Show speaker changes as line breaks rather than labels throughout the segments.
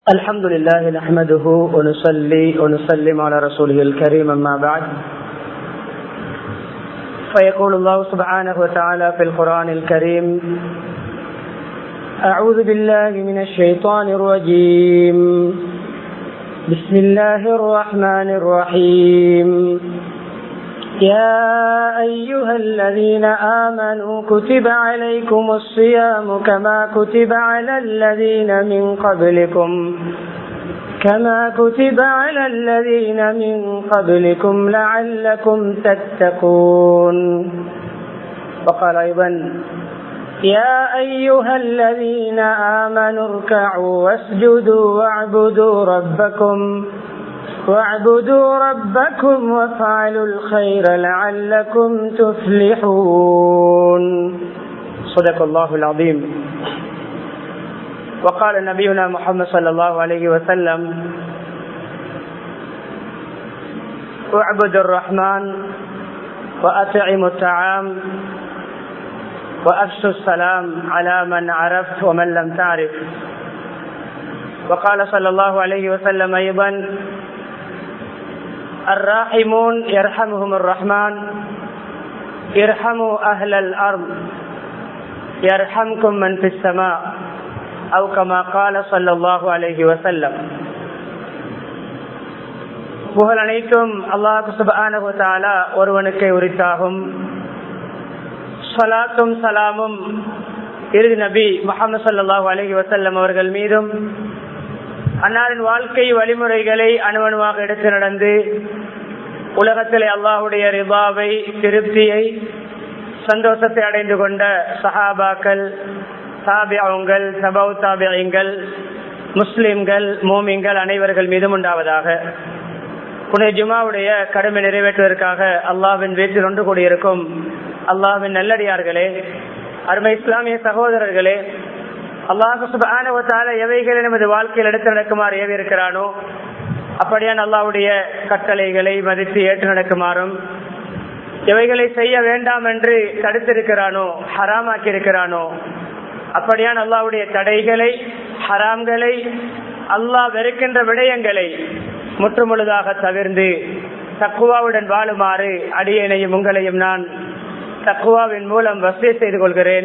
الحمد لله نحمده ونصلي ونسلم على رسوله الكريم أما بعد فيقول الله سبحانه وتعالى في القرآن الكريم أعوذ بالله من الشيطان الرجيم بسم الله الرحمن الرحيم يا أيها الذين آمنوا كتب عليكم الصيام كما كتب على الذين من قبلكم كما كتب على الذين من قبلكم لعلكم تتقون وقال أيضا يا أيها الذين آمنوا اركعوا واسجدوا واعبدوا ربكم واعبدوا ربكم وافعلوا الخير لعلكم تفلحون صدق الله العظيم وقال نبينا محمد صلى الله عليه وسلم اعبدوا الرحمن وأطعموا الطعام وأفشوا السلام على من عرفت ومن لم تعرف وقال صلى الله عليه وسلم أيضا الراحمون يرحمهم الرحمن ارحموا أهل الأرض يرحمكم من في السماء أو كما قال صلى الله عليه وسلم புகழ் அனைத்தும் அல்லாஹு சுபானா ஒருவனுக்கு உரித்தாகும் சலாத்தும் சலாமும் இறுதி நபி முகமது சல்லாஹூ அலஹி வசல்லம் அவர்கள் மீதும் அன்னாரின் வாழ்க்கை வழிமுறைகளை அணுவணுவாக எடுத்து நடந்து உலகத்திலே அல்லாஹுடைய ரிபாவை திருப்தியை சந்தோஷத்தை அடைந்து கொண்ட சஹாபாக்கள் தாபியங்கள் சபவ் தாபியங்கள் முஸ்லிம்கள் மோமிங்கள் அனைவர்கள் மீதும் உண்டாவதாக புனே ஜுமாவுடைய கடமை நிறைவேற்றுவதற்காக அல்லாவின் வீட்டில் ஒன்று கூடியிருக்கும் அல்லாவின் நல்லடியார்களே அருமை இஸ்லாமிய சகோதரர்களே அல்லாஹு சுபான எவைகளை நமது வாழ்க்கையில் எடுத்து நடக்குமாறு ஏவி இருக்கிறானோ அப்படியான் அல்லாவுடைய கட்டளைகளை மதித்து ஏற்று நடக்குமாறும் எவைகளை செய்ய வேண்டாம் என்று தடுத்திருக்கிறானோ ஹராமாக்கி இருக்கிறானோ அப்படியான் அல்லாவுடைய தடைகளை ஹராம்களை அல்லாஹ் வெறுக்கின்ற விடயங்களை முற்றுமுழுதாக தவிர்ந்து தக்குவாவுடன் வாழுமாறு அடியனையும் உங்களையும் நான் தக்குவாவின் மூலம் வசதி செய்து கொள்கிறேன்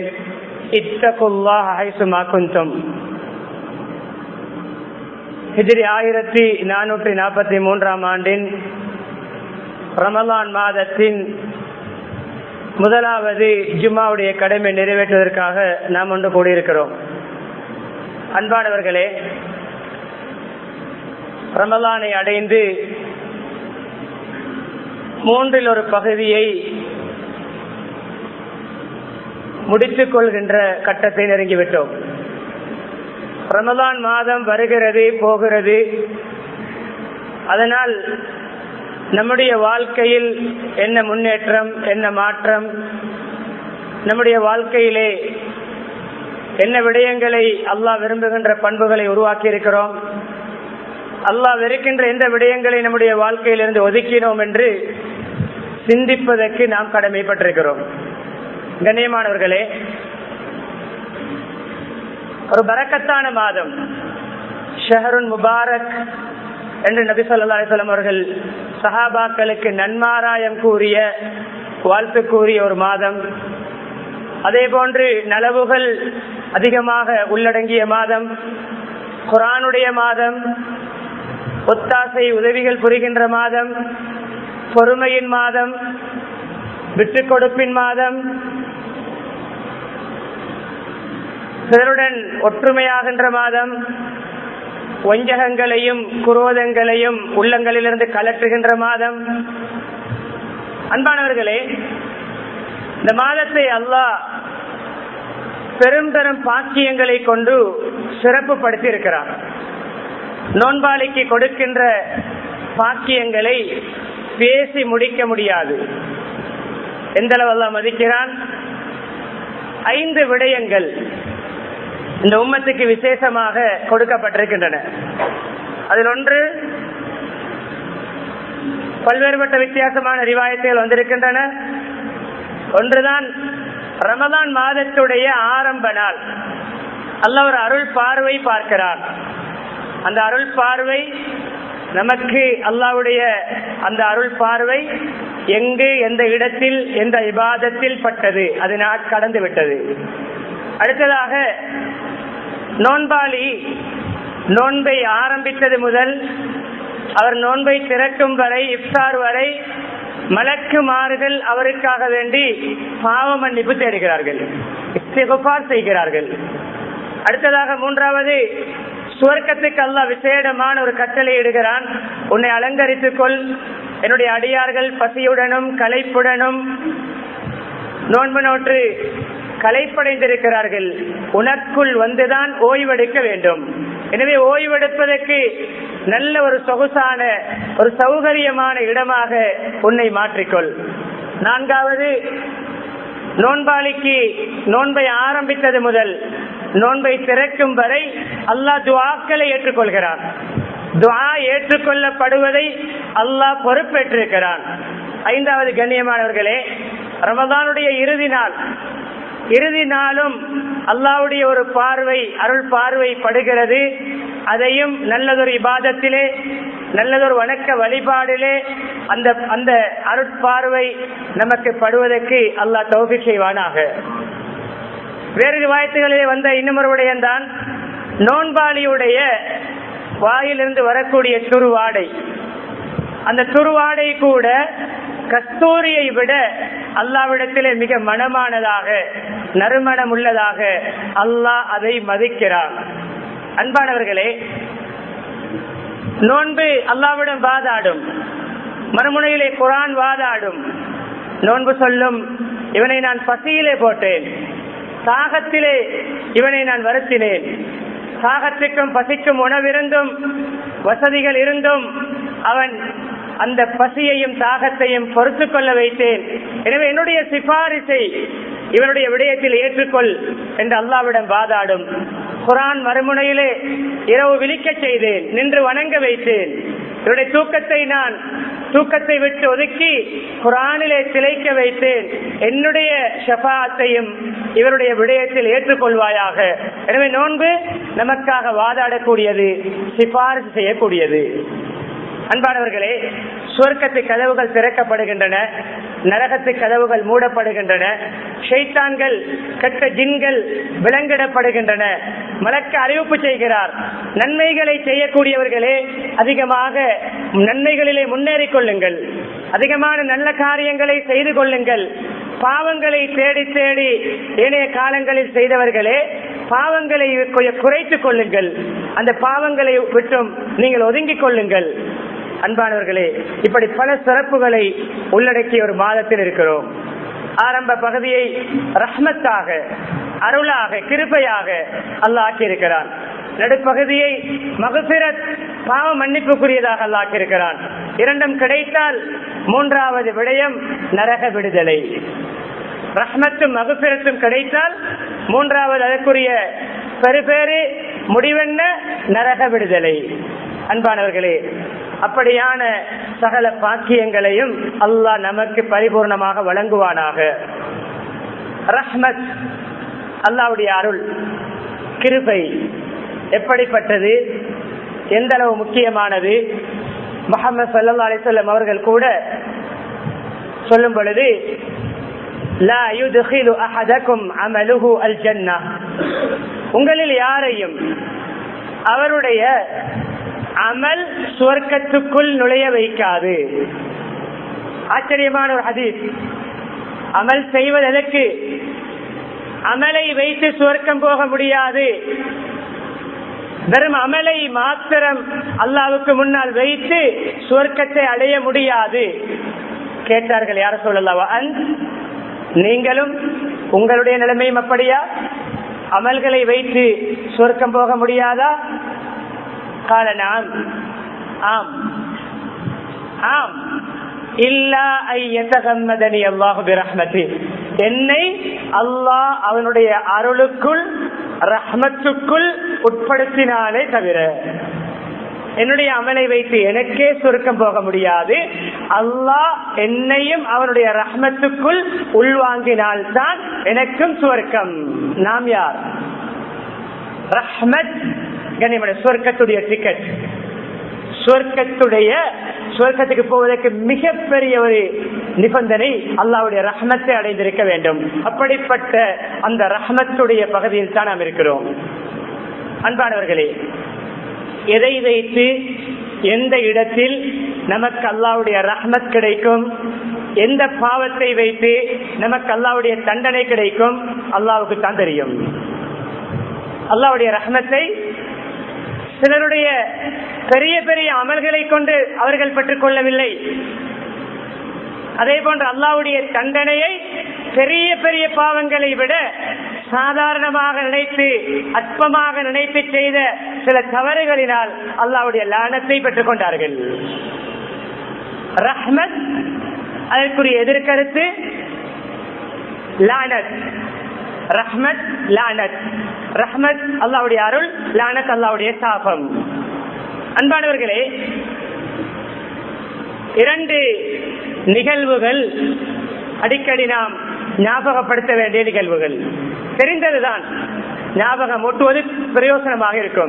ஹிஜ்ரி ஆயிரத்தி நானூற்றி நாற்பத்தி மூன்றாம் ஆண்டின் ரமலான் மாதத்தின் முதலாவது ஜும்மாவுடைய கடமை நிறைவேற்றுவதற்காக நாம் ஒன்று கூடியிருக்கிறோம் அன்பானவர்களே ரமலானை அடைந்து மூன்றில் ஒரு பகுதியை முடித்துக் கொள்கின்ற கட்டத்தை நெருங்கிவிட்டோம் ரமதான் மாதம் வருகிறது போகிறது அதனால் நம்முடைய வாழ்க்கையில் என்ன முன்னேற்றம் என்ன மாற்றம் நம்முடைய வாழ்க்கையிலே என்ன விடயங்களை அல்லாஹ் விரும்புகின்ற பண்புகளை உருவாக்கி இருக்கிறோம் அல்லாஹ் வெறுக்கின்ற எந்த விடயங்களை நம்முடைய வாழ்க்கையிலிருந்து ஒதுக்கினோம் என்று சிந்திப்பதற்கு நாம் கடமைப்பட்டிருக்கிறோம் கண்ணியமானவர்களே ஒரு பறக்கத்தான மாதம் ஷஹருன் முபாரக் என்று நபி சொல்லா அலிஸ்லாம் அவர்கள் சஹாபாக்களுக்கு நன்மாராயம் கூறிய வாழ்த்து கூறிய ஒரு மாதம் அதே போன்று நலவுகள் அதிகமாக உள்ளடங்கிய மாதம் குரானுடைய மாதம் ஒத்தாசை உதவிகள் புரிகின்ற மாதம் பொறுமையின் மாதம் விட்டுக் கொடுப்பின் மாதம் சிலருடன் ஒற்றுமையாகின்ற மாதம் வஞ்சகங்களையும் குரோதங்களையும் உள்ளங்களிலிருந்து கலற்றுகின்ற மாதம் அன்பானவர்களே இந்த மாதத்தை அல்லாஹ் பெரும் பெரும் பாக்கியங்களை கொண்டு சிறப்புப்படுத்தி இருக்கிறார் நோன்பாளிக்கு கொடுக்கின்ற பாக்கியங்களை பேசி முடிக்க முடியாது எந்த அளவு மதிக்கிறான் ஐந்து விடயங்கள் இந்த உம்மத்துக்கு விசேஷமாக கொடுக்கப்பட்டிருக்கின்றன அதில் ஒன்று பல்வேறுபட்ட வித்தியாசமான ரிவாயத்துகள் வந்திருக்கின்றன ஒன்றுதான் ரமதான் மாதத்துடைய ஆரம்ப நாள் அல்ல ஒரு அருள் பார்வை பார்க்கிறார் அந்த அருள் பார்வை நமக்கு அல்லாவுடைய அந்த அருள் பார்வை எங்கு எந்த இடத்தில் எந்த இபாதத்தில் பட்டது அது நான் கடந்து விட்டது அடுத்ததாக நோன்பாளி நோன்பை ஆரம்பித்தது முதல் அவர் நோன்பை திறக்கும் வரை இஃப்தார் வரை மலக்கு மாறுதல் அவருக்காக வேண்டி பாவ மன்னிப்பு தேடுகிறார்கள் இஸ்திகுபார் செய்கிறார்கள் அடுத்ததாக மூன்றாவது சுவர்க்கத்துக்கு அல்ல விசேடமான ஒரு கட்டளை இடுகிறான் உன்னை அலங்கரித்துக் கொள் என்னுடைய அடியார்கள் பசியுடனும் களைப்புடனும் நோன்பு நோற்று களைப்படைந்திருக்கிறார்கள் உனக்குள் வந்துதான் ஓய்வெடுக்க வேண்டும் எனவே ஓய்வெடுப்பதற்கு நல்ல ஒரு சொகுசான ஒரு சௌகரியமான இடமாக உன்னை மாற்றிக்கொள் நான்காவது நோன்பாளிக்கு நோன்பை ஆரம்பித்தது முதல் நோன்பை திறக்கும் வரை அல்லாஹ் துவாக்களை ஏற்றுக்கொள்கிறான் துவா ஏற்றுக்கொள்ளப்படுவதை அல்லாஹ் பொறுப்பேற்றிருக்கிறான் ஐந்தாவது கண்ணியமானவர்களே ரமதானுடைய இறுதி நாள் இறுதி நாளும் அல்லாவுடைய ஒரு பார்வை அருள் பார்வை படுகிறது அதையும் நல்லதொரு இபாதத்திலே நல்லதொரு வணக்க வழிபாடிலே அந்த அந்த அருட்பார்வை நமக்கு படுவதற்கு அல்லாஹ் தௌஃபி செய்வானாக வேறு வாய்த்துகளிலே வந்த இன்னுமொருடைய தான் நோன்பாளியுடைய வாயிலிருந்து வரக்கூடிய துருவாடை அந்த துருவாடை கூட கஸ்தூரியை விட அல்லாவிடத்திலே மிக மனமானதாக நறுமணம் உள்ளதாக அல்லாஹ் அதை மதிக்கிறான் அன்பானவர்களே நோன்பு அல்லாவிடம் வாதாடும் மறுமுனையிலே குரான் வாதாடும் நோன்பு சொல்லும் இவனை நான் பசியிலே போட்டேன் தாகத்திலே இவனை நான் வருத்தினேன் தாகத்துக்கும் பசிக்கும் உணவிருந்தும் வசதிகள் இருந்தும் அவன் அந்த பசியையும் தாகத்தையும் பொறுத்து கொள்ள வைத்தேன் எனவே என்னுடைய சிபாரிசை இவனுடைய விடயத்தில் ஏற்றுக்கொள் என்று அல்லாவிடம் வாதாடும் குரான் மறுமுனையிலே இரவு விழிக்க செய்தேன் நின்று வணங்க வைத்தேன் இவருடைய தூக்கத்தை நான் தூக்கத்தை விட்டு ஒதுக்கி குரானிலே திளைக்க வைத்தேன் என்னுடைய ஷபாத்தையும் இவருடைய விடயத்தில் ஏற்றுக்கொள்வாயாக எனவே நோன்பு நமக்காக வாதாடக்கூடியது சிபாரிசு செய்யக்கூடியது அன்பானவர்களே சுவர்க்கத்து கதவுகள் திறக்கப்படுகின்றன நரகத்து கதவுகள் மூடப்படுகின்றன ஷைத்தான்கள் கெட்ட ஜின்கள் விலங்கிடப்படுகின்றன மலக்க அறிவிப்பு செய்கிறார் நன்மைகளை செய்யக்கூடியவர்களே அதிகமாக நன்மைகளிலே முன்னேறிக் கொள்ளுங்கள் அதிகமான நல்ல காரியங்களை செய்து கொள்ளுங்கள் பாவங்களை தேடி தேடி ஏனைய காலங்களில் செய்தவர்களே பாவங்களை குறைத்துக் கொள்ளுங்கள் அந்த பாவங்களை விட்டும் நீங்கள் ஒதுங்கிக் கொள்ளுங்கள் அன்பானவர்களே இப்படி பல சிறப்புகளை உள்ளடக்கிய ஒரு மாதத்தில் இருக்கிறோம் ஆரம்ப பகுதியை ரஹ்மத்தாக அருளாக கிருப்பையாக அல்லாஹ் ஆக்கியிருக்கிறான் நடுப்பகுதியை மகசிரத் பாவ மன்னிப்புக்குரியதாக அல்லாக்கியிருக்கிறான் இரண்டும் கிடைத்தால் மூன்றாவது விடயம் நரக விடுதலை ரஹ்மத்தும் மகசிரத்தும் கிடைத்தால் மூன்றாவது அதற்குரிய பெருபேறு முடிவென்ன நரக விடுதலை அன்பானவர்களே அப்படியான சகல பாக்கியங்களையும் அல்லாஹ் நமக்கு பரிபூர்ணமாக வழங்குவானாக ரஹ்மத் அல்லாவுடைய அருள் கிருபை எப்படிப்பட்டது எந்த அளவு முக்கியமானது முகமது சல்லா அலிசல்லம் அவர்கள் கூட சொல்லும் பொழுது உங்களில் யாரையும் அவருடைய அமல் சுவர்க்கத்துக்குள் நுழைய வைக்காது ஆச்சரியமான ஒரு ஹதீஸ் அமல் செய்வதற்கு அமலை வைத்து சுவர்க்கம் போக முடியாது வெறும் அமலை மாத்திரம் அல்லாவுக்கு முன்னால் வைத்து சுவர்க்கத்தை அடைய முடியாது கேட்டார்கள் யார சொல்லலாவா நீங்களும் உங்களுடைய நிலைமையும் அப்படியா அமல்களை வைத்து சுவர்க்கம் போக முடியாதா கால நாம் ஆம் ஆம் இல்லா ஐயத்தகம்மதனி அல்லாஹு பிரஹ்மதி என்னை அல்லாஹ் அவனுடைய அருளுக்குள் ரஹ்மத்துக்குள் உட்படுத்தினாலே தவிர என்னுடைய அமலை வைத்து எனக்கே சுருக்கம் போக முடியாது அல்லாஹ் என்னையும் அவனுடைய ரஹ்மத்துக்குள் உள்வாங்கினால் தான் எனக்கும் சுவர்க்கம் நாம் யார் ரஹ்மத் கண்ணியமான சொர்க்கத்துடைய டிக்கெட் சொர்க்கத்துடைய சொர்க்கத்துக்கு போவதற்கு மிகப்பெரிய ஒரு நிபந்தனை அல்லாவுடைய ரஹமத்தை அடைந்திருக்க வேண்டும் அப்படிப்பட்ட அந்த ரஹமத்துடைய பகுதியில் தான் நாம் இருக்கிறோம் அன்பானவர்களே எதை வைத்து எந்த இடத்தில் நமக்கு அல்லாவுடைய ரஹ்மத் கிடைக்கும் எந்த பாவத்தை வைத்து நமக்கு அல்லாவுடைய தண்டனை கிடைக்கும் அல்லாவுக்கு தான் தெரியும் அல்லாவுடைய ரஹ்மத்தை சிலருடைய பெரிய பெரிய அமல்களை கொண்டு அவர்கள் பெற்றுக் கொள்ளவில்லை அதே போன்று அல்லாவுடைய தண்டனையை பெரிய பெரிய பாவங்களை விட சாதாரணமாக நினைத்து அற்பமாக நினைத்து செய்த சில தவறுகளினால் அல்லாவுடைய லானத்தை பெற்றுக் கொண்டார்கள் ரஹ்மத் அதற்குரிய எதிர்கருத்து லானத் ரஹ்மத் லானத் ரஹ்மத் அல்லாவுடைய அருள் லானத் அல்லாவுடைய சாபம் அன்பானவர்களே இரண்டு நிகழ்வுகள் அடிக்கடி நாம் ஞாபகப்படுத்த வேண்டிய நிகழ்வுகள் தெரிந்ததுதான் ஞாபகம் ஒட்டுவது பிரயோசனமாக இருக்கும்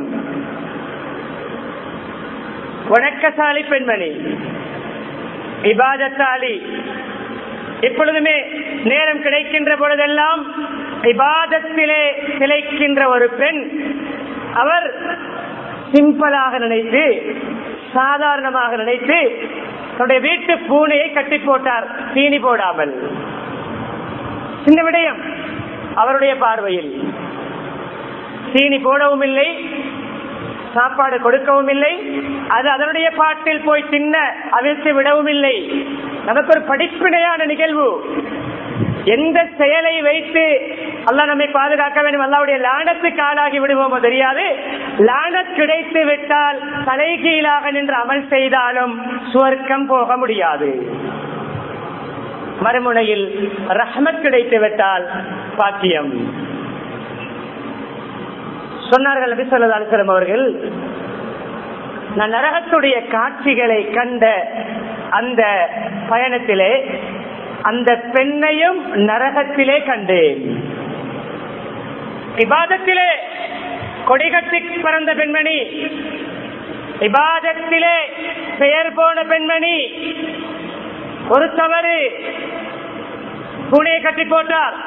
வணக்கசாலி பெண்மணி இபாதத்தாலி எப்பொழுதுமே நேரம் கிடைக்கின்ற பொழுதெல்லாம் இபாதத்திலே திளைக்கின்ற ஒரு பெண் அவர் சிம்பிளாக நினைத்து சாதாரணமாக நினைத்து தன்னுடைய வீட்டு பூனையை கட்டி போட்டார் தீனி போடாமல் சின்ன விடயம் அவருடைய பார்வையில் தீனி போடவும் இல்லை சாப்பாடு கொடுக்கவும் இல்லை அது அதனுடைய பாட்டில் போய் தின்ன அவிழ்த்து விடவும் இல்லை நமக்கு ஒரு படிப்பினையான நிகழ்வு எந்த செயலை வைத்து அல்ல நம்மை பாதுகாக்க வேண்டும் அல்லாவுடைய லானத்துக்கு ஆளாகி விடுவோமோ தெரியாது லானத் கிடைத்து விட்டால் தலைகீழாக நின்று அமல் செய்தாலும் சுவர்க்கம் போக முடியாது மறுமுனையில் ரஹ்மத் கிடைத்து விட்டால் பாக்கியம் சொன்னார்கள் நபி சொல்லா அலிஸ்லம் அவர்கள் நான் நரகத்துடைய காட்சிகளை கண்ட அந்த பயணத்திலே அந்த பெண்ணையும் நரகத்திலே கண்டேன் இபாதத்திலே கொடிகட்டி பறந்த பெண்மணி இபாதத்திலே பெயர் போன பெண்மணி ஒரு தவறு பூனையை கட்டி போட்டார்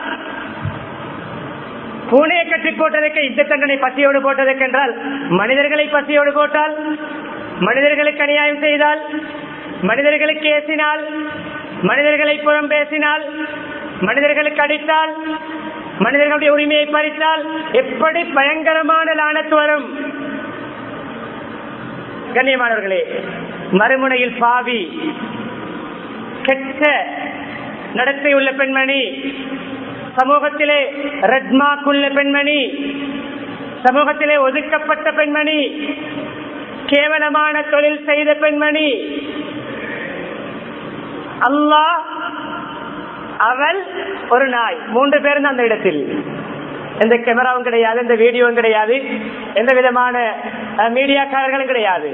பூனையை கட்டி போட்டதற்கு இந்த தண்டனை பசியோடு போட்டதற்கு என்றால் மனிதர்களை பசியோடு போட்டால் மனிதர்களுக்கு அநியாயம் செய்தால் மனிதர்களுக்கு ஏசினால் மனிதர்களை புறம் பேசினால் மனிதர்களுக்கு அடித்தால் மனிதர்களுடைய உரிமையை பறித்தால் எப்படி பயங்கரமான லானத்து வரும் கண்ணியமானவர்களே மறுமுனையில் பாவி கெட்ட நடத்தை உள்ள பெண்மணி சமூகத்திலே ரெட்மாக்குள்ள பெண்மணி சமூகத்திலே ஒதுக்கப்பட்ட பெண்மணி கேவலமான தொழில் செய்த பெண்மணி அல்லாஹ் அவள் ஒரு நாய் மூன்று பேரும் அந்த இடத்தில் எந்த கேமராவும் கிடையாது எந்த வீடியோவும் கிடையாது எந்த விதமான மீடியாக்காரர்களும் கிடையாது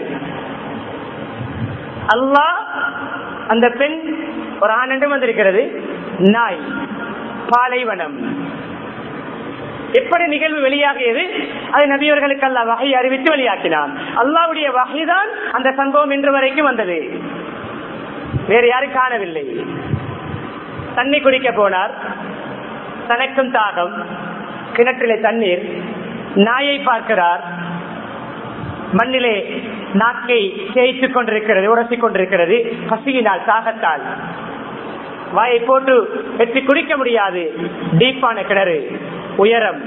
அல்லாஹ் அந்த பெண் ஒரு ஆனண்டும் வந்திருக்கிறது நாய் பாலைவனம் எப்படி நிகழ்வு வெளியாகியது அது நபியவர்களுக்கு அல்ல வகை அறிவித்து வெளியாக்கினான் அல்லாவுடைய வகைதான் அந்த சம்பவம் இன்று வரைக்கும் வந்தது வேறு யாரும் காணவில்லை தண்ணி குடிக்க போனார் தனக்கும் தாகம் கிணற்றிலே தண்ணீர் நாயை பார்க்கிறார் மண்ணிலே நாக்கை தேய்த்துக் கொண்டிருக்கிறது உரசிக் கொண்டிருக்கிறது பசியினால் தாகத்தால் வாயை போட்டு வெற்றி குடிக்க முடியாது டீப்பான கிணறு உயரம்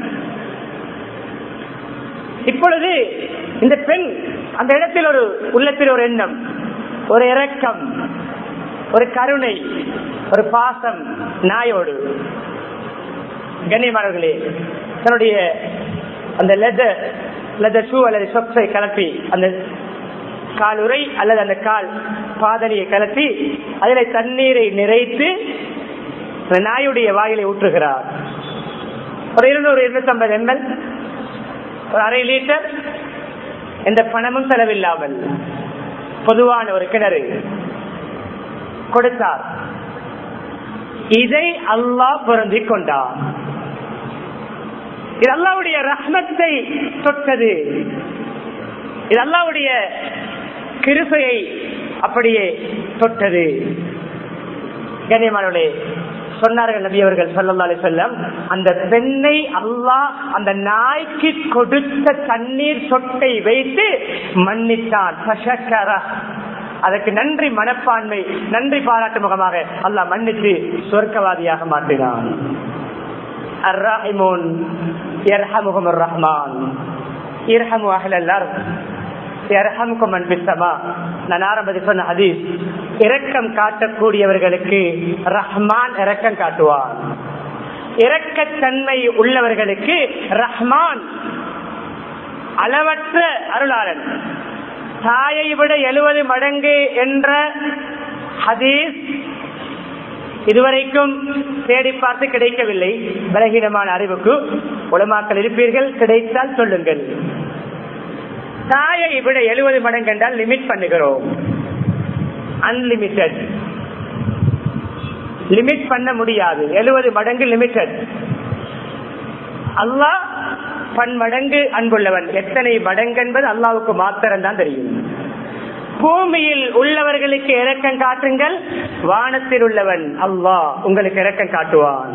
இப்பொழுது இந்த பெண் அந்த இடத்தில் ஒரு உள்ளத்தில் ஒரு எண்ணம் ஒரு இரக்கம் ஒரு கருணை ஒரு பாசம் நாயோடு கண்ணியமானவர்களே தன்னுடைய அந்த லெதர் லெதர் ஷூ அல்லது சொக்ஸை கலப்பி அந்த கால் உரை அல்லது அந்த கால் பாதனையை கலப்பி அதில் தண்ணீரை நிறைத்து நாயுடைய வாயிலை ஊற்றுகிறார் ஒரு இருநூறு இருநூத்தி ஐம்பது எம்எல் ஒரு அரை லிட்டர் எந்த பணமும் செலவில்லாமல் பொதுவான ஒரு கிணறு கொடுத்தார் இதை அல்லாஹ் பொருந்திக் கொண்டார் இது அல்லாவுடைய ரஹ்மத்தை தொட்டது இது அல்லாவுடைய கிருசையை அப்படியே தொட்டது கண்ணியமானவர்களே சொன்னார்கள் நபி அவர்கள் சல்லா அலி செல்லம் அந்த பெண்ணை அல்லாஹ் அந்த நாய்க்கு கொடுத்த தண்ணீர் சொட்டை வைத்து மன்னித்தான் அதற்கு நன்றி மனப்பான்மை நன்றி பாராட்டு முகமாக அல்லாஹ் மன்னித்து சொர்க்கவாதியாக மாற்றினான் الراحمون يرحمهم الرحمن يرحموا أهل الأرض يرحمكم من في السماء நான் ஆரம்பத்தில் சொன்ன ஹதீஸ் இரக்கம் காட்டக்கூடியவர்களுக்கு ரஹ்மான் இரக்கம் காட்டுவான் இரக்கத்தன்மை உள்ளவர்களுக்கு ரஹ்மான் அளவற்ற அருளாளன் தாயை விட எழுபது மடங்கு என்ற ஹதீஸ் இதுவரைக்கும் தேடி பார்த்து கிடைக்கவில்லை பலகீனமான அறிவுக்கு உலமாக்கள் இருப்பீர்கள் கிடைத்தால் சொல்லுங்கள் தாயை விட எழுபது மடங்கு என்றால் லிமிட் பண்ணுகிறோம் அன்லிமிட்டெட் லிமிட் பண்ண முடியாது எழுபது மடங்கு லிமிட்டட் அல்லாஹ் பன்மடங்கு அன்புள்ளவன் எத்தனை மடங்கு என்பது அல்லாவுக்கு மாத்திரம் தான் தெரியும் பூமியில் உள்ளவர்களுக்கு இரக்கம் காட்டுங்கள் வானத்தில் உள்ளவன் அல்லாஹ் உங்களுக்கு இரக்கம் காட்டுவான்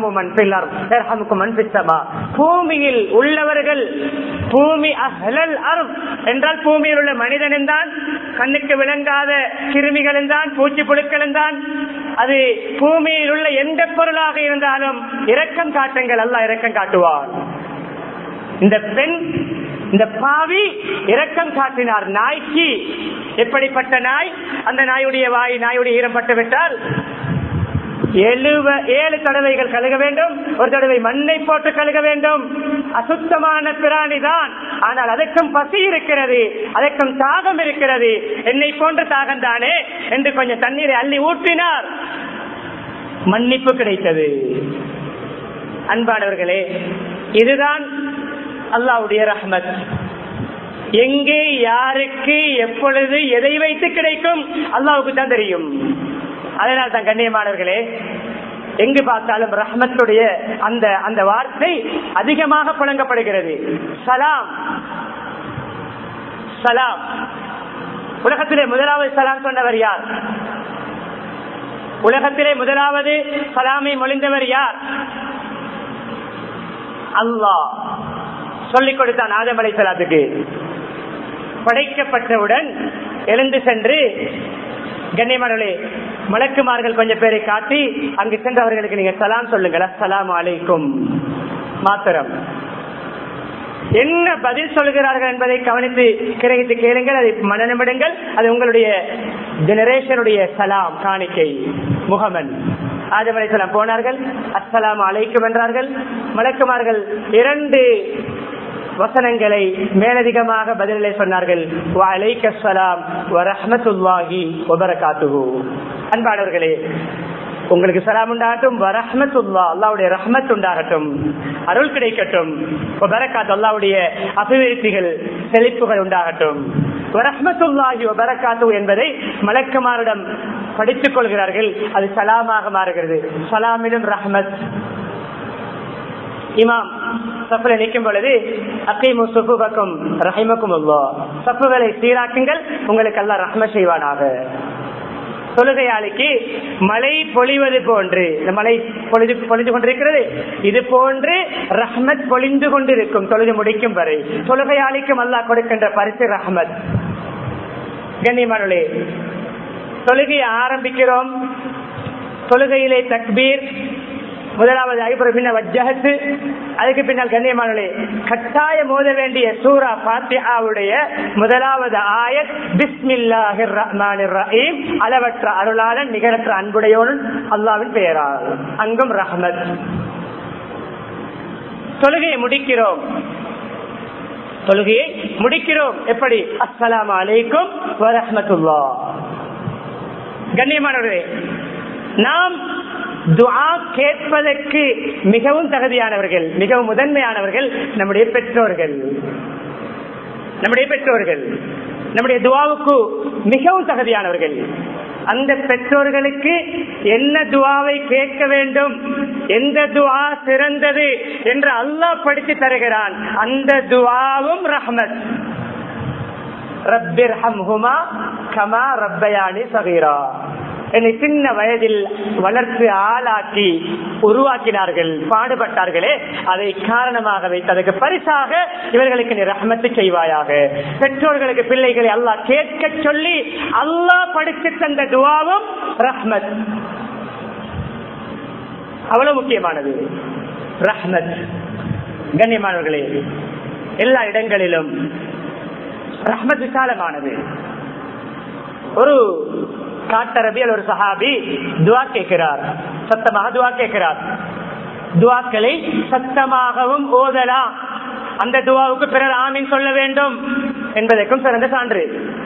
பூமியில் உள்ளவர்கள் பூமி அஹ்லல் அர்த் என்றால் பூமியில் உள்ள மனிதனும் தான் கண்ணுக்கு விளங்காத கிருமிகளும் தான் பூச்சி புழுக்களும் தான் அது பூமியில் உள்ள எந்த பொருளாக இருந்தாலும் இரக்கம் காட்டுங்கள் அல்லாஹ் இரக்கம் காட்டுவான் இந்த பெண் இந்த பாவி இரக்கம் காட்டினார் நாய்க்கு எப்படிப்பட்ட நாய் அந்த நாயுடைய வாய் நாயுடைய ஈரம் பட்டு விட்டால் எழுவ ஏழு தடவைகள் கழுக வேண்டும் ஒரு தடவை மண்ணை போட்டு கழுக வேண்டும் அசுத்தமான பிராணி தான் ஆனால் அதற்கும் பசி இருக்கிறது அதற்கும் தாகம் இருக்கிறது என்னை போன்ற தாகம் தானே என்று கொஞ்சம் தண்ணீரை அள்ளி ஊற்றினார் மன்னிப்பு கிடைத்தது அன்பானவர்களே இதுதான் அல்லாவுடைய ரஹ்மத் எங்கே யாருக்கு எப்பொழுது எதை வைத்து கிடைக்கும் அல்லாவுக்கு தான் தெரியும் அதனால் தான் கண்ணியமானவர்களே எங்கு பார்த்தாலும் ரஹ்மத்துடைய அந்த அந்த வார்த்தை அதிகமாக புழங்கப்படுகிறது சலாம் சலாம் உலகத்திலே முதலாவது சலாம் சொன்னவர் யார் உலகத்திலே முதலாவது சலாமை மொழிந்தவர் யார் அல்லாஹ் சொல்லிக் கொடுத்தான் ஆதமலை சலாத்துக்கு படைக்கப்பட்டவுடன் எழுந்து சென்று கண்ணியமானே மலக்குமார்கள் கொஞ்சம் பேரை காட்டி அங்கு சென்றவர்களுக்கு நீங்க சலாம் சொல்லுங்கள் அஸ்லாம் அலைக்கும் மாத்திரம் என்ன பதில் சொல்கிறார்கள் என்பதை கவனித்து கிரகித்து கேளுங்கள் அதை மனநிமிடுங்கள் அது உங்களுடைய ஜெனரேஷனுடைய சலாம் காணிக்கை முகமன் ஆதம் அலைசலாம் போனார்கள் அஸ்லாம் அலைக்கும் என்றார்கள் மலக்குமார்கள் இரண்டு வசனங்களை மேலதிகமாக பதிலை சொன்னார்கள் அன்பானவர்களே உங்களுக்கு சலாம் உண்டாகட்டும் வரஹமத்துல்லா அல்லாவுடைய ரஹமத் உண்டாகட்டும் அருள் கிடைக்கட்டும் வரக்காத்து அல்லாவுடைய அபிவிருத்திகள் செழிப்புகள் உண்டாகட்டும் வரஹமத்துல்லாஹி வரக்காத்து என்பதை மலக்குமாரிடம் படித்துக் கொள்கிறார்கள் அது சலாமாக மாறுகிறது சலாமிலும் ரஹமத் இமாம் சஃபுல நிற்கும் பொழுது அக்கீமு சுஃபுபக்கும் ரஹிமக்கும் உள்ளோ சஃபுகளை சீராக்குங்கள் உங்களுக்கு எல்லாம் ரஹ்ம செய்வானாக தொழுகையாளிக்கு மழை பொழிவது போன்று இந்த மழை பொழிது பொழிந்து கொண்டிருக்கிறது இது போன்று ரஹ்மத் பொழிந்து கொண்டிருக்கும் தொழுது முடிக்கும் வரை தொழுகையாளிக்கும் அல்லாஹ் கொடுக்கின்ற பரிசு ரஹ்மத் கண்ணியமானே தொழுகையை ஆரம்பிக்கிறோம் தொழுகையிலே தக்பீர் முதலாவது ஐபுரம் பின்ன வஜ்ஜகத்து அதுக்கு பின்னால் கண்ணியமானே கட்டாய மோத வேண்டிய சூரா பாத்தியாவுடைய முதலாவது ஆயத் பிஸ்மில்லாஹிர் ரஹ்மானிர் ரஹீம் அளவற்ற அருளாளன் நிகரற்ற அன்புடையோன் அல்லாவின் பெயரால் அங்கும் ரஹமத் தொழுகையை முடிக்கிறோம் தொழுகையை முடிக்கிறோம் எப்படி அஸ்ஸலாமு அலைக்கும் வரஹமத்துல்லா கண்ணியமானவர்களே நாம் துஆ கேட்பதற்கு மிகவும் தகுதியானவர்கள் மிகவும் முதன்மையானவர்கள் நம்முடைய பெற்றோர்கள் நம்முடைய பெற்றோர்கள் நம்முடைய துவாவுக்கு மிகவும் தகுதியானவர்கள் அந்த பெற்றோர்களுக்கு என்ன துவாவை கேட்க வேண்டும் எந்த துவா சிறந்தது என்று அல்லாஹ் படித்து தருகிறான் அந்த துவாவும் ரஹமத் ரப்பிர் ஹம்ஹுமா கமா ரப்பயானி சகீரா என்னை சின்ன வயதில் வளர்த்து ஆளாக்கி உருவாக்கினார்கள் பாடுபட்டார்களே அதை காரணமாக வைத்து அதற்கு பரிசாக இவர்களுக்கு நீ ரஹமத்து செய்வாயாக பெற்றோர்களுக்கு பிள்ளைகளை அல்லாஹ் கேட்க சொல்லி அல்லாஹ் படித்து தந்த துவாவும் ரஹ்மத் அவ்வளவு முக்கியமானது ரஹ்மத் கண்ணியமானவர்களே எல்லா இடங்களிலும் ரஹ்மத் விசாலமானது ஒரு காட்டரபியல் ஒரு சஹாபி துவா கேட்கிறார் சத்தமாக துவா கேட்கிறார் துவாக்களை சத்தமாகவும் ஓதலாம் அந்த துவாவுக்கு பிறர் ஆமீன் சொல்ல வேண்டும் என்பதற்கும் சிறந்த சான்று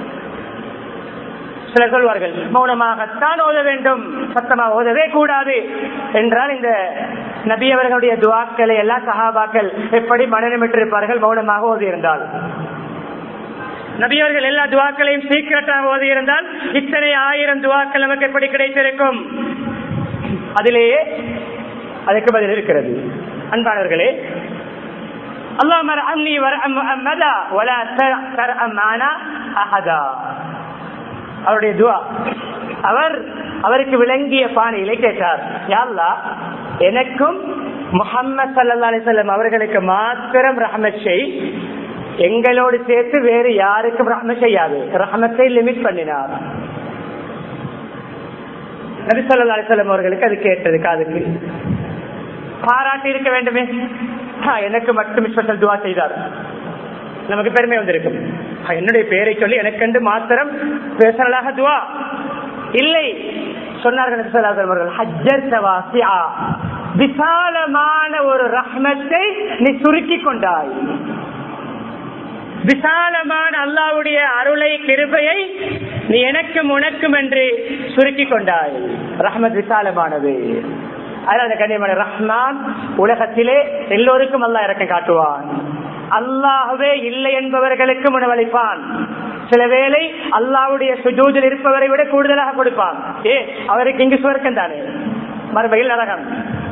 சிலர் சொல்வார்கள் மௌனமாகத்தான் ஓத வேண்டும் சத்தமாக ஓதவே கூடாது என்றால் இந்த நபி அவர்களுடைய துவாக்களை எல்லாம் சஹாபாக்கள் எப்படி மனநிமிட்டிருப்பார்கள் மௌனமாக ஓதியிருந்தால் நபியவர்கள் எல்லா துவாக்களையும் சீக்கிரட்டாக ஓதி இருந்தால் இத்தனை ஆயிரம் துவாக்கள் நமக்கு எப்படி கிடைத்திருக்கும் அதிலேயே அதுக்கு பதில் இருக்கிறது அன்பானவர்களே اللهم ارحمني وارحم محمدا ولا ترحم معنا احدا அவருடைய துவா அவர் அவருக்கு விளங்கிய பாணியிலே கேட்டார் யாழ்லா எனக்கும் முகம்மது சல்லா அலிசல்லம் அவர்களுக்கு மாத்திரம் ரஹமத் செய் எங்களோடு சேர்த்து வேறு யாருக்கும் ரஹம செய்யாது ரஹமத்தை லிமிட் பண்ணினார் நபிசல்லா அலிசல்லம் அவர்களுக்கு அது கேட்டது காதுக்கு பாராட்டி இருக்க வேண்டுமே எனக்கு மட்டும் ஸ்பெஷல் துவா செய்தார் நமக்கு பெருமை வந்திருக்கும் என்னுடைய பெயரை சொல்லி எனக்கென்று மாத்திரம் பேசலாக துவா இல்லை சொன்னார்கள் விசாலமான ஒரு ரஹ்மத்தை நீ சுருக்கி கொண்டாய் விசாலமான அல்லாவுடைய அருளை கிருபையை நீ எனக்கும் உனக்கும் என்று சுருக்கி கொண்டாய் ரஹ்மத் விசாலமானது அதனால கண்ணியமான ரஹ்மான் உலகத்திலே எல்லோருக்கும் அல்லா இறக்கம் காட்டுவான் அல்லாஹவே இல்லை என்பவர்களுக்கும் உணவளிப்பான் சில வேளை அல்லாவுடைய சுஜூதில் இருப்பவரை விட கூடுதலாக கொடுப்பான் ஏ அவருக்கு இங்கு சுவர்க்கம் தானே மறுபடியில் நரகம்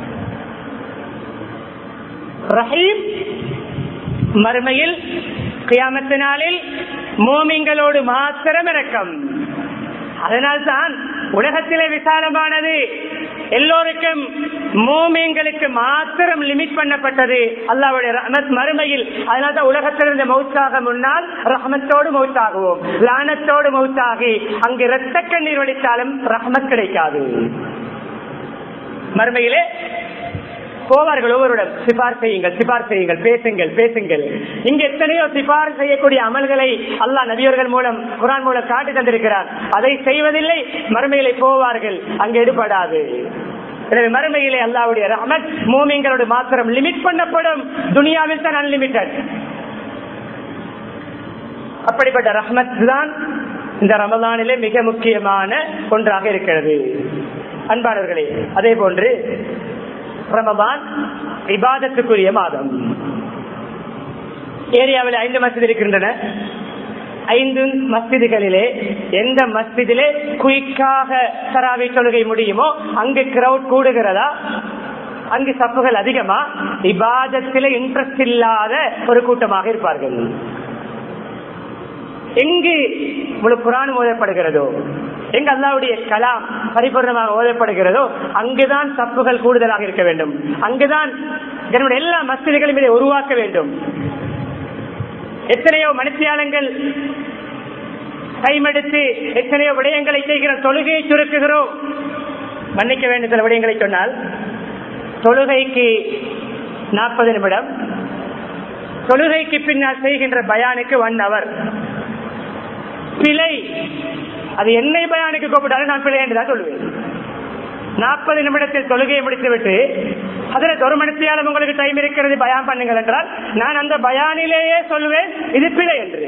ரஹீம் மறுமையில் கியாமத்தினாலில் மோமிங்களோடு மாத்திரம் இறக்கம் அதனால்தான் உலகத்திலே விசாலமானது எல்லோருக்கும் மோமியங்களுக்கு மாத்திரம் லிமிட் பண்ணப்பட்டது அல்லாவுடைய ரஹமத் மறுமையில் அதனால்தான் உலகத்திலிருந்து மௌத்தாக முன்னால் ரஹமத்தோடு மௌத்தாகுவோம் லானத்தோடு மௌத்தாகி அங்கு இரத்த கண்ணீர் வடித்தாலும் ரஹமத் கிடைக்காது மறுமையிலே போவார்கள் ஒவ்வொருடன் சிபார் செய்யுங்கள் சிபார் செய்யுங்கள் பேசுங்கள் பேசுங்கள் இங்கு எத்தனையோ சிபார் செய்யக்கூடிய அமல்களை அல்லாஹ் நபியர்கள் மூலம் குரான் மூலம் காட்டி தந்திருக்கிறார் அதை செய்வதில்லை மறுமையிலே போவார்கள் அங்கு எடுபடாது எனவே மறுமையிலே அல்லாவுடைய ரஹமத் மோமிங்களோடு மாத்திரம் லிமிட் பண்ணப்படும் துனியாவில் தான் அன்லிமிட்டட் அப்படிப்பட்ட ரஹமத் தான் இந்த ரமதானிலே மிக முக்கியமான ஒன்றாக இருக்கிறது அன்பானவர்களே அதே போன்று ரமதான் இபாதத்துக்குரிய மாதம் ஏரியாவில் ஐந்து மசித் இருக்கின்றன ஐந்து மஸ்ஜிதுகளிலே எந்த மஸ்ஜிதிலே குயிக்காக தராவி தொழுகை முடியுமோ அங்கு கிரௌட் கூடுகிறதா அங்கு சப்புகள் அதிகமா இபாதத்தில இன்ட்ரெஸ்ட் இல்லாத ஒரு கூட்டமாக இருப்பார்கள் எங்கு முழு குரான் ஓதப்படுகிறதோ எங்க அல்லாவுடைய கலாம் பரிபூர்ணமாக ஓதப்படுகிறதோ அங்குதான் தப்புகள் கூடுதலாக இருக்க வேண்டும் அங்குதான் என்னுடைய எல்லா மசிதிகளும் இதை உருவாக்க வேண்டும் எத்தனையோ மனுஷியாளங்கள் கைமெடுத்து எத்தனையோ விடயங்களை செய்கிற தொழுகையை சுருக்குகிறோம் மன்னிக்க வேண்டும் சில விடயங்களை சொன்னால் தொழுகைக்கு நாற்பது நிமிடம் தொழுகைக்கு பின்னால் செய்கின்ற பயானுக்கு ஒன் அவர் பிழை அது என்னை பயானுக்கு கூப்பிட்டாலும் நான் பிழை என்றுதான் சொல்லுவேன் நாற்பது நிமிடத்தில் தொழுகையை முடித்துவிட்டு அதில் ஒரு மணித்தியாலும் உங்களுக்கு டைம் இருக்கிறது பயான் பண்ணுங்கள் என்றால் நான் அந்த பயானிலேயே சொல்லுவேன் இது பிழை என்று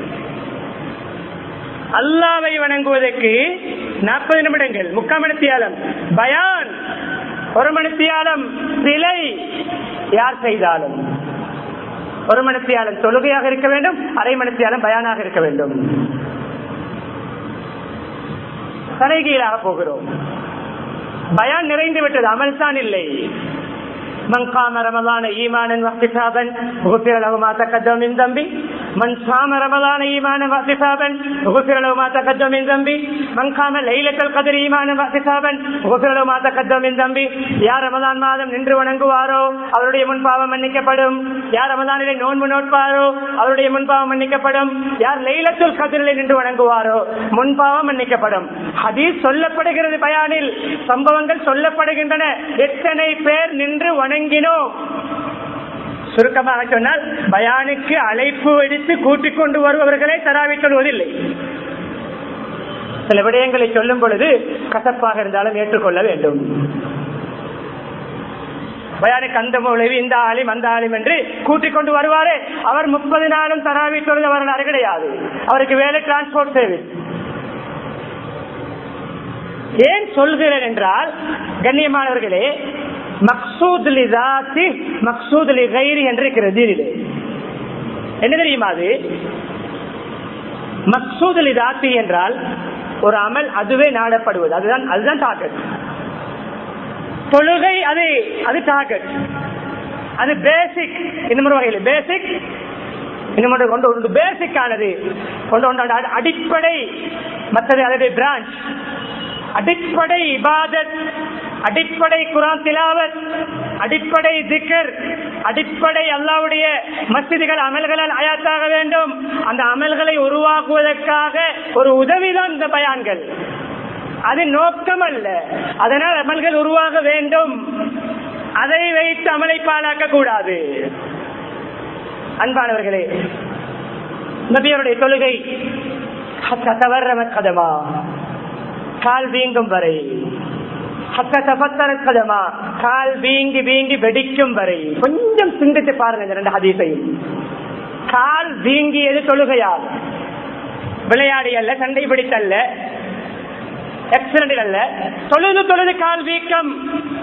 அல்லாவை வணங்குவதற்கு நாற்பது நிமிடங்கள் முக்கால் மணித்தியாலம் பயான் ஒரு மணித்தியாலம் பிழை யார் செய்தாலும் ஒரு மணித்தியாலம் தொழுகையாக இருக்க வேண்டும் அரை மணித்தியாலம் பயானாக இருக்க வேண்டும் தலைகீழாக போகிறோம் பயான் நிறைந்து விட்டது அமல்தான் இல்லை من قام رمضان ايمانا واحتسابا غفر له ما تقدم من ذنبه மன் சாம ரமலான ஈமான வாசிசாபன் உகுசிரலோ மாத்த கத்தமின் தம்பி மன் காம லைலத்தல் கதிர் ஈமான வாசிசாபன் உகுசிரலோ மாத்த கத்தமின் தம்பி யார் ரமலான் மாதம் நின்று வணங்குவாரோ அவருடைய முன்பாவம் மன்னிக்கப்படும் யார் ரமலானிலே நோன்பு நோட்பாரோ அவருடைய முன்பாவம் மன்னிக்கப்படும் யார் லைலத்துல் கதிரிலே நின்று வணங்குவாரோ முன்பாவம் மன்னிக்கப்படும் ஹதீஸ் சொல்லப்படுகிறது பயானில் சம்பவங்கள் சொல்லப்படுகின்றன எத்தனை பேர் நின்று வணங்கினோம் சுருக்கமாக சொன்னால் பயானுக்கு அழைப்பு எடுத்து கூட்டிக் கொண்டு வருபவர்களே தராவி சொல்வதில்லை சில விடயங்களை சொல்லும் பொழுது கசப்பாக இருந்தாலும் ஏற்றுக்கொள்ள வேண்டும் பயானுக்கு அந்த மொழிவு இந்த ஆலிம் அந்த ஆலிம் என்று கூட்டிக் கொண்டு வருவாரே அவர் முப்பது நாளும் தராவி தொழுத வரலாறு கிடையாது அவருக்கு வேலை டிரான்ஸ்போர்ட் சர்வீஸ் ஏன் சொல்கிறேன் என்றால் கண்ணியமானவர்களே மக்சூத் லிதாத்தி மக்சூத் லிகைரி என்று இருக்கிறது தீனிலே என்ன தெரியுமா அது மக்சூத் லிதாத்தி என்றால் ஒரு அமல் அதுவே நாடப்படுவது அதுதான் அதுதான் டார்கெட் தொழுகை அது அது டார்கெட் அது பேசிக் இந்த ஒரு வகையில் பேசிக் இன்னும் கொண்டு ஒன்று பேசிக் ஆனது கொண்டு ஒன்று அடிப்படை மற்றது அதனுடைய பிரான்ச் அடிப்படை இபாதத் அடிப்படை குரான் திலாவத் அடிப்படை திக்கர் அடிப்படை அல்லாவுடைய மசிதிகள் அமல்களால் அயாத்தாக வேண்டும் அந்த அமல்களை உருவாக்குவதற்காக ஒரு உதவிதான் இந்த பயான்கள் அது நோக்கம் அல்ல அதனால் அமல்கள் உருவாக வேண்டும் அதை வைத்து அமலை பாழாக்க கூடாது அன்பானவர்களே நபியருடைய தொழுகை தவற கதமா கால் வீங்கும் வரை கதமா கால் வீங்கி வீங்கி வெடிக்கும் வரை கொஞ்சம் சிந்தித்து பாருங்க இந்த ரெண்டு ஹதீஸையும் கால் வீங்கியது தொழுகையால் விளையாடி அல்ல சண்டை பிடித்தல்ல ஆக்சிடென்ட் அல்ல தொழுது தொழுது கால் வீக்கம்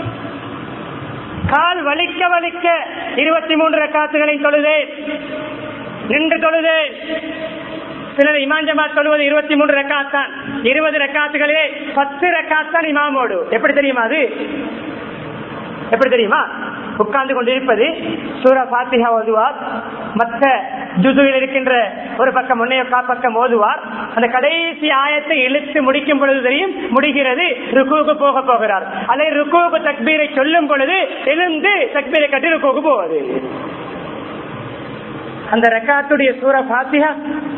கால் வலிக்க வலிக்க இருபத்தி மூன்று ரக்காத்துகளை தொழுதேன் நின்று தொழுதேன் சிலர் இமாஞ்சமா சொல்வது இருபத்தி மூன்று ரெக்காத் தான் இருபது ரெக்காத்துகளே பத்து ரெக்காத் தான் இமாமோடு எப்படி தெரியுமா அது எப்படி தெரியுமா உட்கார்ந்து கொண்டிருப்பது சூரா பாத்திகா ஓதுவார் மற்ற ஜுதுவில் இருக்கின்ற ஒரு பக்கம் முன்னைய பக்கம் ஓதுவார் அந்த கடைசி ஆயத்தை இழுத்து முடிக்கும் பொழுது தெரியும் முடிகிறது ருக்குவுக்கு போக போகிறார் அதை ருக்குவுக்கு தக்பீரை சொல்லும் பொழுது எழுந்து தக்பீரை கட்டி ருக்குவுக்கு போவது அந்த ரெக்காத்துடைய சூர பாத்திகா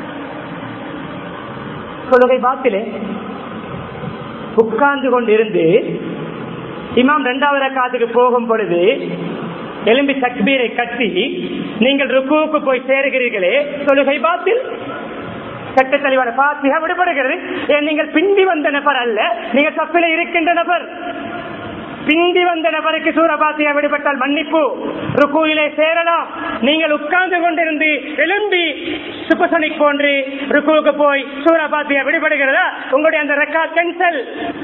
தொழுகை பாத்திலே உட்கார்ந்து கொண்டிருந்து இமாம் இரண்டாவது ரக்காத்துக்கு போகும் பொழுது எலும்பி தக்பீரை கட்டி நீங்கள் ருக்குவுக்கு போய் சேருகிறீர்களே தொழுகை பாத்தில் சட்ட தெளிவான பாத்தியா விடுபடுகிறது ஏன் நீங்கள் பிந்தி வந்த நபர் அல்ல நீங்கள் தப்பில இருக்கின்ற நபர் பிந்தி வந்த நபருக்கு சூரபாத்தியா விடுபட்டால் மன்னிப்பு ருக்குவிலே சேரலாம் நீங்கள் உட்கார்ந்து கொண்டிருந்து எழும்பி சுப்பசனிக் போன்று ருக்குவுக்கு போய் சூரபாத்தியா விடுபடுகிறதா உங்களுடைய அந்த ரெக்கா கேன்சல்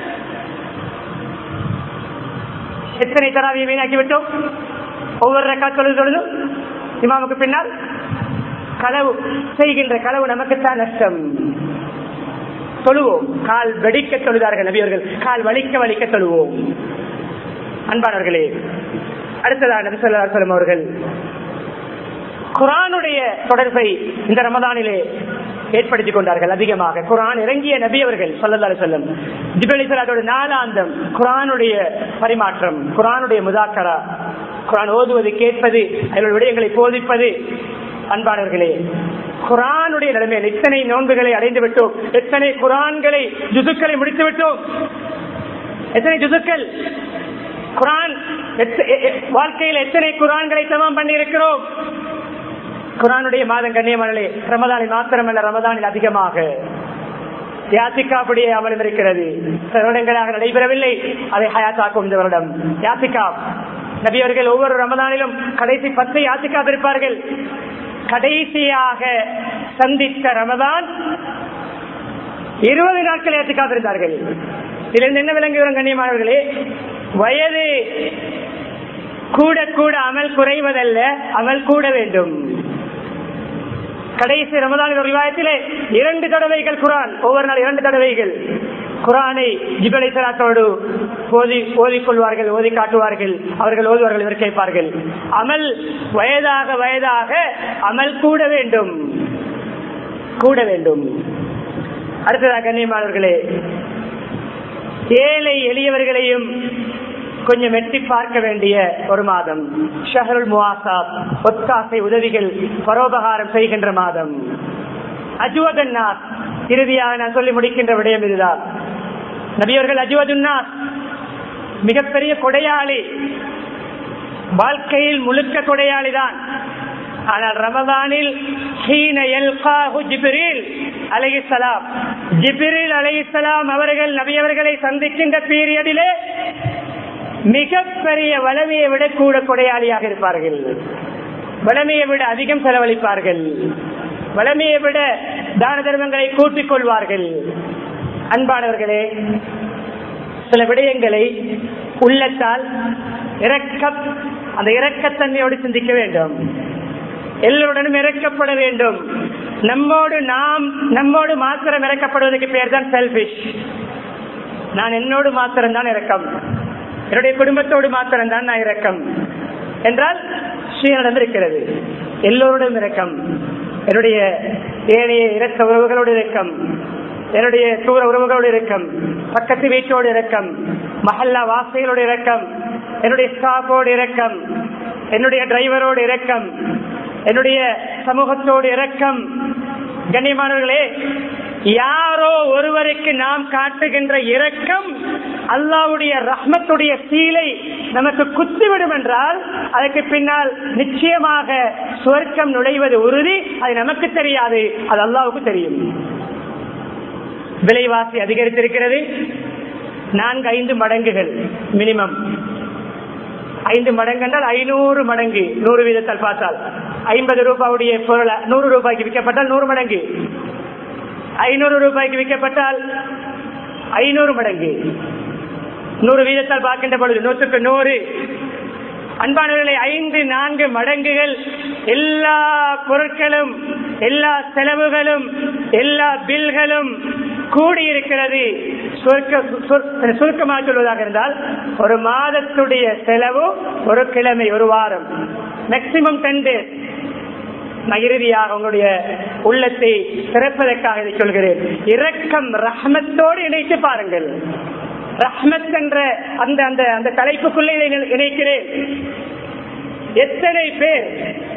எத்தனை தராவியை வீணாக்கி விட்டோம் ஒவ்வொரு ரெக்கா தொழுது தொழுது இமாமுக்கு பின்னால் களவு செய்கின்ற களவு நமக்குத்தான் நஷ்டம் தொழுவோம் கால் வெடிக்க தொழுதார்கள் நபியவர்கள் கால் வலிக்க வலிக்க தொழுவோம் அன்பானவர்களே அடுத்ததாக நபி சொல்லா சொல்லம் அவர்கள் குரானுடைய தொடர்பை இந்த ரமதானிலே ஏற்படுத்திக் கொண்டார்கள் அதிகமாக குரான் இறங்கிய நபி அவர்கள் சொல்லலாறு சொல்லும் ஜிபலிசலாத்தோட நாலாந்தம் குரானுடைய பரிமாற்றம் குரானுடைய முதாக்கரா குரான் ஓதுவது கேட்பது அதனுடைய விடயங்களை போதிப்பது அன்பானவர்களே குரானுடைய நிலைமையில் எத்தனை நோன்புகளை அடைந்து விட்டோம் எத்தனை குரான்களை ஜுதுக்களை முடித்து விட்டோம் எத்தனை ஜுதுக்கள் குரான் வாழ்க்கையில் எத்தனை குரான்களை சமம் பண்ணி இருக்கிறோம் குரானுடைய மாதம் கண்ணியமனே ரமதானில் மாத்திரமல்ல ரமதானில் அதிகமாக யாத்திகாவுடைய அமலம் இருக்கிறது சில வருடங்களாக நடைபெறவில்லை அதை ஹயாத்தாக்கும் இந்த வருடம் யாத்திகா நபியவர்கள் ஒவ்வொரு ரமதானிலும் கடைசி பத்து யாத்திகா இருப்பார்கள் கடைசியாக சந்தித்த ரமதான் இருபது நாட்கள் ஏற்றுக்காக இருந்தார்கள் இதிலிருந்து என்ன விளங்குகிறோம் கண்ணியமானவர்களே வயது கூட கூட அமல் குறைவதல்ல அமல் கூட வேண்டும் கடைசி ரமதான் விவாதத்திலே இரண்டு தடவைகள் குரான் ஒவ்வொரு நாள் இரண்டு தடவைகள் குரானை ஜிபலை சலாத்தோடு ஓதி ஓதிக்கொள்வார்கள் ஓதி காட்டுவார்கள் அவர்கள் ஓதுவார்கள் இவர் கேட்பார்கள் அமல் வயதாக வயதாக அமல் கூட வேண்டும் கூட வேண்டும் அடுத்ததாக கண்ணியமானவர்களே ஏழை எளியவர்களையும் கொஞ்சம் எட்டி பார்க்க வேண்டிய ஒரு மாதம் ஷஹருல் முவாசாத் ஒத்தாசை உதவிகள் பரோபகாரம் செய்கின்ற மாதம் அஜுவதன்னாத் இறுதியாக நான் சொல்லி முடிக்கின்ற விடயம் இதுதான் நபியவர்கள் அஜுவதுன்னாத் மிகப்பெரிய கொடையாளி வாழ்க்கையில் முழுக்க கொடையாளி தான் ஆனால் ரமதானில் ஜிபிரில் அலைஹிஸ்ஸலாம் ஜிபிரில் அலைஹிஸ்ஸலாம் அவர்கள் நபியவர்களை சந்திக்கின்ற பீரியடிலே மிகப்பெரிய வளமையை விட கூட கொடையாளியாக இருப்பார்கள் வளமையை விட அதிகம் செலவழிப்பார்கள் வளமையை விட தான தர்மங்களை கூட்டிக் கொள்வார்கள் அன்பானவர்களே சில விடயங்களை உள்ளத்தால் இறக்க அந்த இறக்கத்தன்மையோடு சிந்திக்க வேண்டும் எல்லோருடனும் இறக்கப்பட வேண்டும் நம்மோடு நாம் நம்மோடு மாத்திரம் இறக்கப்படுவதற்கு பேர் தான் செல்பிஷ் நான் என்னோடு மாத்திரம் தான் இறக்கம் என்னுடைய குடும்பத்தோடு மாத்திரம் தான் நான் இறக்கம் என்றால் ஸ்ரீனிடம் இருக்கிறது எல்லோருடன் இறக்கம் என்னுடைய ஏனைய இரத்த உறவுகளோடு இறக்கம் என்னுடைய தூர உறவுகளோடு இறக்கம் பக்கத்து வீட்டோடு இறக்கம் மஹல்லா வாசிகளோடு இறக்கம் என்னுடைய ஸ்டாஃபோடு இறக்கம் என்னுடைய டிரைவரோடு இறக்கம் என்னுடைய சமூகத்தோடு இறக்கம் கண்ணியமானவர்களே யாரோ ஒருவருக்கு நாம் காட்டுகின்ற இரக்கம் அல்லாவுடைய ரஹ்மத்துடைய சீலை நமக்கு குத்திவிடும் என்றால் அதற்கு பின்னால் நிச்சயமாக சுவர்க்கம் நுழைவது உறுதி அது நமக்கு தெரியாது அது அல்லாவுக்கு தெரியும் விலைவாசி அதிகரித்திருக்கிறது நான்கு ஐந்து மடங்குகள் மினிமம் ஐந்து மடங்கு என்றால் ஐநூறு மடங்கு நூறு வீதத்தால் பார்த்தால் ஐம்பது ரூபாவுடைய பொருள் நூறு ரூபாய்க்கு விற்கப்பட்டால் நூறு மடங்கு ஐநூறு ரூபாய்க்கு விற்கப்பட்டால் ஐநூறு மடங்கு நூறு வீதத்தால் பார்க்கின்ற பொழுது நூற்றுக்கு நூறு அன்பானவர்களை ஐந்து நான்கு மடங்குகள் எல்லா பொருட்களும் எல்லா செலவுகளும் எல்லா பில்களும் கூடியிருக்கிறது சுருக்கமாக சொல்வதாக இருந்தால் ஒரு மாதத்துடைய செலவு ஒரு கிழமை ஒரு வாரம் மேக்சிமம் டென் டேஸ் நான் இறுதியாக உங்களுடைய உள்ளத்தை திறப்பதற்காக இதை சொல்கிறேன் இரக்கம் ரஹ்மத்தோடு இணைத்து பாருங்கள் ரஹ்மத் என்ற அந்த அந்த அந்த தலைப்புக்குள்ளே இதை இணைக்கிறேன் எத்தனை பேர்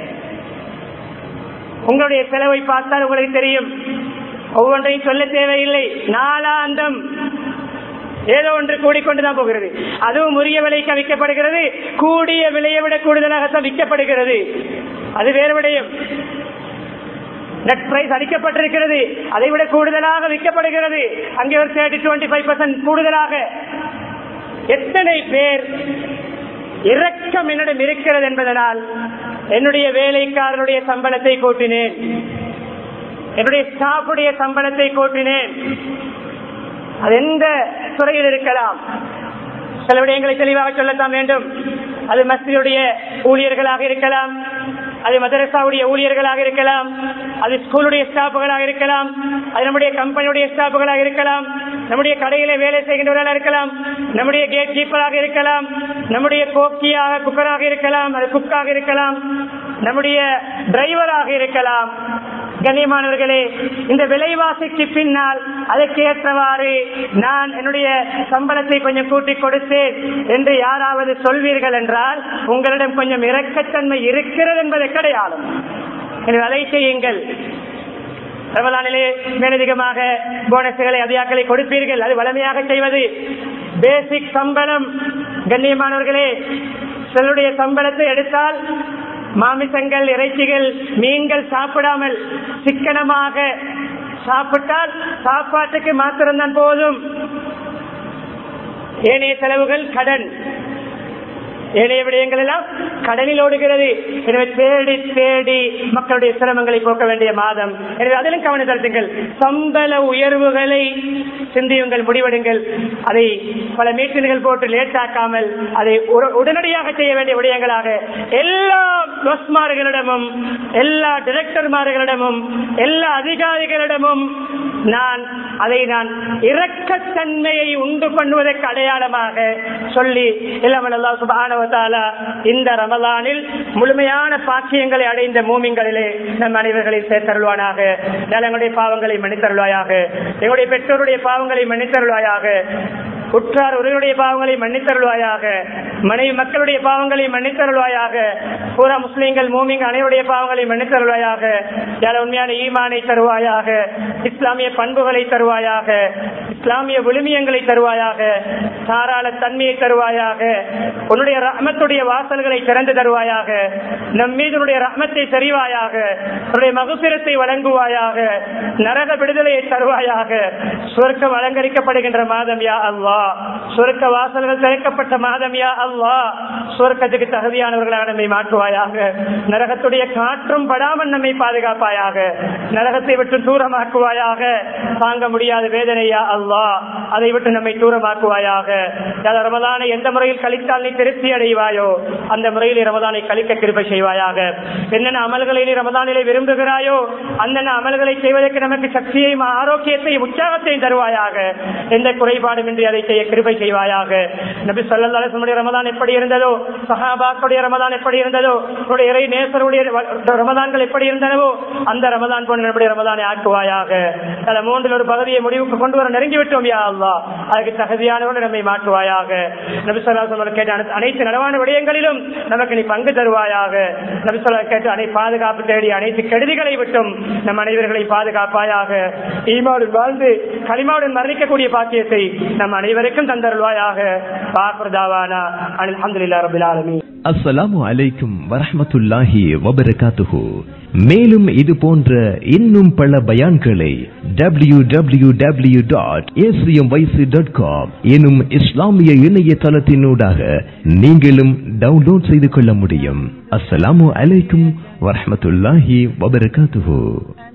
உங்களுடைய செலவை பார்த்தால் உங்களுக்கு தெரியும் ஒவ்வொன்றையும் சொல்ல தேவையில்லை நாளாந்தம் ஏதோ ஒன்று கூடிக்கொண்டுதான் போகிறது அதுவும் உரிய விலைக்கு விற்கப்படுகிறது கூடிய விலையை விட கூடுதலாகத்தான் விற்கப்படுகிறது அது வேறு விடயம் நெட் பிரைஸ் அளிக்கப்பட்டிருக்கிறது அதை விட கூடுதலாக விற்கப்படுகிறது அங்கே ஒரு தேர்ட்டி டுவெண்ட்டி ஃபைவ் பர்சன்ட் கூடுதலாக எத்தனை பேர் இரக்கம் என்னிடம் இருக்கிறது என்பதனால் என்னுடைய வேலைக்காரனுடைய சம்பளத்தை கூட்டினேன் என்னுடைய ஸ்டாஃபுடைய சம்பளத்தை கூட்டினேன் அது எந்த துறையில் இருக்கலாம் சில விடயங்களை தெளிவாக சொல்லத்தான் வேண்டும் அது மஸ்தியுடைய ஊழியர்களாக இருக்கலாம் அது மதரசாவுடைய ஊழியர்களாக இருக்கலாம் அது ஸ்கூலுடைய ஸ்டாஃபுகளாக இருக்கலாம் அது நம்முடைய கம்பெனியுடைய ஸ்டாஃபுகளாக இருக்கலாம் நம்முடைய கடையில வேலை செய்கின்றவர்களாக இருக்கலாம் நம்முடைய கேட் கீப்பராக இருக்கலாம் நம்முடைய கோக்கியாக குக்கராக இருக்கலாம் அது குக்காக இருக்கலாம் நம்முடைய டிரைவராக இருக்கலாம் கண்ணியமானவர்களே இந்த விலைவாசிக்கு பின்னால் அதற்கு ஏற்றவாறு நான் என்னுடைய சம்பளத்தை கொஞ்சம் கூட்டி கொடுத்தேன் என்று யாராவது சொல்வீர்கள் என்றால் உங்களிடம் கொஞ்சம் இரக்கத்தன்மை இருக்கிறது என்பதை கிடையாது எனவே அதை செய்யுங்கள் ரமலானிலே மேலதிகமாக போனஸுகளை அதிகாக்களை கொடுப்பீர்கள் அது வளமையாக செய்வது பேசிக் சம்பளம் கண்ணியமானவர்களே சிலருடைய சம்பளத்தை எடுத்தால் மாமிசங்கள் இறைச்சிகள் மீன்கள் சாப்பிடாமல் சிக்கனமாக சாப்பிட்டால் சாப்பாட்டுக்கு மாத்திரம்தான் போதும் ஏனைய செலவுகள் கடன் ஏனைய விடயங்கள் எல்லாம் கடனில் ஓடுகிறது எனவே தேடி தேடி மக்களுடைய சிரமங்களை போக்க வேண்டிய மாதம் எனவே அதிலும் கவனம் செலுத்துங்கள் சம்பள உயர்வுகளை சிந்தியுங்கள் முடிவெடுங்கள் அதை பல மீட்டின்கள் போட்டு லேட்டாக்காமல் அதை உடனடியாக செய்ய வேண்டிய விடயங்களாக எல்லா பஸ்மார்களிடமும் எல்லா டிரெக்டர்மார்களிடமும் எல்லா அதிகாரிகளிடமும் நான் அதை நான் இரக்கத்தன்மையை உண்டு பண்ணுவதற்கு அடையாளமாக சொல்லி இல்லாமல் சுபானவத்தாலா இந்த ரமலானில் முழுமையான பாக்கியங்களை அடைந்த மூமிங்களிலே நம் அனைவர்களை சேர்த்தருள்வானாக எங்களுடைய பாவங்களை மன்னித்தருள்வாயாக எங்களுடைய பெற்றோருடைய பாவங்களை மன்னித்தருள்வாயாக உற்றார் உறவுடைய பாவங்களை மன்னித்தருள்வாயாக மனைவி மக்களுடைய பாவங்களை மன்னித்தருள்வாயாக பூரா முஸ்லீம்கள் மூமிங்க அனைவருடைய பாவங்களை மன்னித்தருள்வாயாக யார உண்மையான ஈமானை தருவாயாக இஸ்லாமிய பண்புகளை தருவாயாக இஸ்லாமிய விழுமியங்களை தருவாயாக தாராள தன்மையை தருவாயாக உன்னுடைய ரஹமத்துடைய வாசல்களை திறந்து தருவாயாக நம் மீது உன்னுடைய ரஹமத்தை தெரிவாயாக உன்னுடைய மகுபிரத்தை வழங்குவாயாக நரக விடுதலையை தருவாயாக சுவர்க்கம் அலங்கரிக்கப்படுகின்ற மாதம் யா அல்லா சுவர்க்க வாசல்கள் திறக்கப்பட்ட மாதம் யா அல்லா சுவர்க்கத்துக்கு தகுதியானவர்களாக நம்மை மாற்றுவாயாக நரகத்துடைய காற்றும் படாமல் நம்மை பாதுகாப்பாயாக நரகத்தை விட்டு தூரமாக்குவாயாக தாங்க முடியாத வேதனையா அல்லா அதை விட்டு நம்மை தூரமாக்குவாயாக ரமதானை எந்த முறையில் கழித்தால் நீ திருப்தி அடைவாயோ அந்த முறையில் ரமதானை கழிக்க கிருப்பை செய்வாயாக என்னென்ன அமல்களை நீ ரமதானிலே விரும்புகிறாயோ அந்தென்ன அமல்களை செய்வதற்கு நமக்கு சக்தியையும் ஆரோக்கியத்தையும் உற்சாகத்தையும் தருவாயாக எந்த குறைபாடும் இன்றி அதை செய்ய கிருபை செய்வாயாக நபி சொல்லி ரமதான் எப்படி இருந்ததோ சஹாபாக்களுடைய ரமதான் எப்படி இருந்ததோ உடைய இறை நேசருடைய ரமதான்கள் எப்படி இருந்தனவோ அந்த ரமதான் போன்ற நம்முடைய ரமதானை ஆக்குவாயாக அதில் மூன்றில் ஒரு பகுதியை முடிவுக்கு கொண்டு வர நெருங்கி விட்டோம் யா அல்லா அதுக்கு தகுதியானவர்கள் நம்மை மாற்றுவாயாக நபி சொல்லா கேட்ட அனைத்து நடவான விடயங்களிலும் நமக்கு நீ பங்கு தருவாயாக நபி சொல்ல கேட்டு அனை பாதுகாப்பு தேடி அனைத்து கெடுதிகளை விட்டும் நம் அனைவர்களை பாதுகாப்பாயாக ஈமாவுடன் வாழ்ந்து களிமாவுடன் மரணிக்கக்கூடிய பாக்கியத்தை நம் அனைவருக்கும் தந்தருள்வாயாக பாக்குறதாவானா அலமதுல்லா ரபில் ஆலமி
அஸ்ஸலாமு அலைக்கும் வரஹமத்துல்லாஹி வபரகாத்துஹு மேலும் இது போன்ற இன்னும் பல பயான்களை W W W dot dot com எனும் இஸ்லாமிய இணையதளத்தினூடாக நீங்களும் டவுன்லோட் செய்து கொள்ள முடியும் அஸ்ஸலாமு அலைக்கும் வரஹமத்துல்லாஹி வபரகாத்துஹு